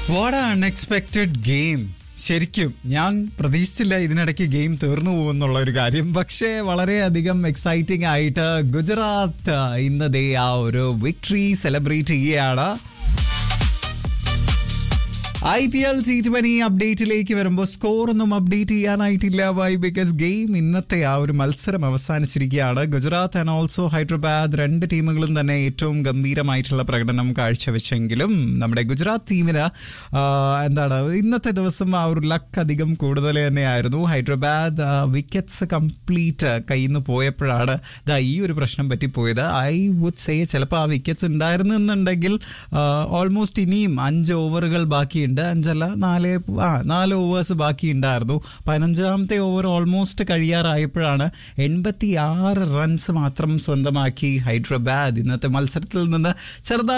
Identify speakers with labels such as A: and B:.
A: what unexpected game ശരിക്കും ഞാൻ പ്രതീക്ഷിച്ചില്ല ഇതിനിടയ്ക്ക് ഗെയിം തീർന്നു പോകുന്നുള്ള ഒരു കാര്യം പക്ഷേ വളരെയധികം എക്സൈറ്റിംഗ് ആയിട്ട് ഗുജറാത്ത് ഇന്ന് ദേ ആ ഒരു വിക്ടറി സെലിബ്രേറ്റ് ചെയ്യുകയാണ് I P L T twenty അപ്ഡേറ്റിലേക്ക് വരുമ്പോൾ സ്കോർ ഒന്നും അപ്ഡേറ്റ് ചെയ്യാനായിട്ടില്ല വൈ ബിക്കോസ് ഗെയിം ഇന്നത്തെ ആ ഒരു മത്സരം അവസാനിച്ചിരിക്കുകയാണ് ഗുജറാത്ത് ആൻഡ് ഓൾസോ ഹൈദരാബാദ് രണ്ട് ടീമുകളും തന്നെ ഏറ്റവും ഗംഭീരമായിട്ടുള്ള പ്രകടനം കാഴ്ചവെച്ചെങ്കിലും നമ്മുടെ ഗുജറാത്ത് ടീമിന് ആ, എന്താണ് ഇന്നത്തെ ദിവസം ആ ഒരു ലക്ക് അധികം കൂടുതൽ തന്നെയായിരുന്നു ഹൈദരാബാദ് വിക്കറ്റ്സ് കംപ്ലീറ്റ് കയ്യിൽ നിന്ന് പോയപ്പോഴാണ് ദാ ഈ ഒരു പ്രശ്നം പറ്റിപ്പോയത് ഐ വുഡ് സേ ചിലപ്പോൾ ആ വിക്കറ്റ്സ് ഉണ്ടായിരുന്നു എന്നുണ്ടെങ്കിൽ ഓൾമോസ്റ്റ് ഇനിയും അഞ്ച് ഓവറുകൾ ബാക്കിയുണ്ട് അഞ്ചല്ല നാല് ആ നാല് ഓവേഴ്സ് ബാക്കി ഉണ്ടായിരുന്നു പതിനഞ്ചാമത്തെ ഓവർ ഓൾമോസ്റ്റ് കഴിയാറായപ്പോഴാണ് എൺപത്തി ആറ് റൺസ് മാത്രം സ്വന്തമാക്കി ഹൈദരാബാദ് ഇന്നത്തെ മത്സരത്തിൽ നിന്ന് ചെറുതായി